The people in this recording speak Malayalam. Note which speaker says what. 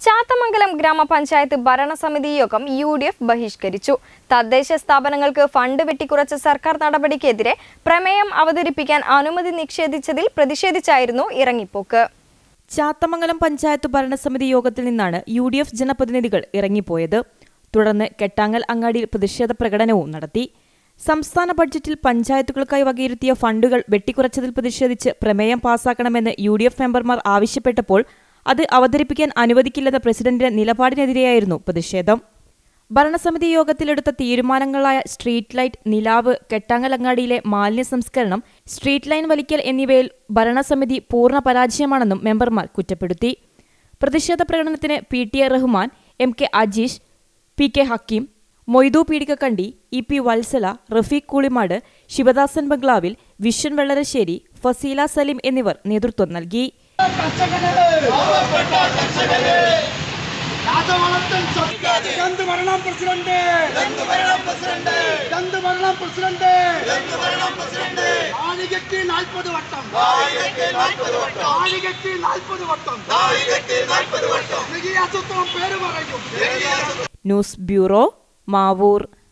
Speaker 1: ചാത്തമംഗലം ഗ്രാമപഞ്ചായത്ത് ഭരണസമിതി യോഗം യു ഡി എഫ് ബഹിഷ്കരിച്ചു തദ്ദേശ സ്ഥാപനങ്ങൾക്ക് ഫണ്ട് വെട്ടിക്കുറച്ച സർക്കാർ നടപടിക്കെതിരെ പ്രമേയം അവതരിപ്പിക്കാൻ അനുമതി നിഷേധിച്ചതിൽ പ്രതിഷേധിച്ചായിരുന്നു ഇറങ്ങിപ്പോക്ക്
Speaker 2: ചാത്തമംഗലം പഞ്ചായത്ത് ഭരണസമിതി യോഗത്തിൽ നിന്നാണ് യു ഡി എഫ് ജനപ്രതിനിധികൾ ഇറങ്ങിപ്പോയത് തുടർന്ന് കെട്ടാങ്ങൽ അങ്ങാടിയിൽ പ്രതിഷേധ പ്രകടനവും നടത്തി സംസ്ഥാന ബഡ്ജറ്റിൽ പഞ്ചായത്തുകൾക്കായി വകയിരുത്തിയ ഫണ്ടുകൾ വെട്ടിക്കുറച്ചതിൽ പ്രതിഷേധിച്ച് പ്രമേയം പാസാക്കണമെന്ന് യു ഡി എഫ് മെമ്പർമാർ ആവശ്യപ്പെട്ടപ്പോൾ അത് അവതരിപ്പിക്കാൻ അനുവദിക്കില്ലെന്ന പ്രസിഡന്റിന്റെ നിലപാടിനെതിരെയായിരുന്നു പ്രതിഷേധം ഭരണസമിതി യോഗത്തിലെടുത്ത തീരുമാനങ്ങളായ സ്ട്രീറ്റ് ലൈറ്റ് നിലാവ് കെട്ടാങ്ങലങ്ങാടിയിലെ മാലിന്യ സംസ്കരണം സ്ട്രീറ്റ് ലൈൻ വലിക്കൽ എന്നിവയിൽ ഭരണസമിതി പൂർണ്ണ പരാജയമാണെന്നും മെമ്പർമാർ കുറ്റപ്പെടുത്തി പ്രതിഷേധ പ്രകടനത്തിന് P T A Rahman M K Ajeesh P K Hakeem Moidu Peedikakkandi E P Vatsala Rafeeq Koolimad Sivadasan ബംഗ്ലാവിൽ വിശ്വൻ വെള്ളരശ്ശേരി ഫസീല സലീം എന്നിവർ നേതൃത്വം നൽകി
Speaker 3: രാജവളത്തിൽ എന്ത് ഭരണം പ്രസിഡന്റ് എന്ത് ഭരണം പ്രസിഡന്റ് എന്ത് ഭരണം പ്രസിഡന്റ് നാഴികയ്ക്ക് നാൽപ്പത് വട്ടം നാഴികയ്ക്ക് നാൽപ്പത് വട്ടം ജനകീയ ആസൂത്രണം പേര് പറയും
Speaker 2: ന്യൂസ് ബ്യൂറോ മാവൂർ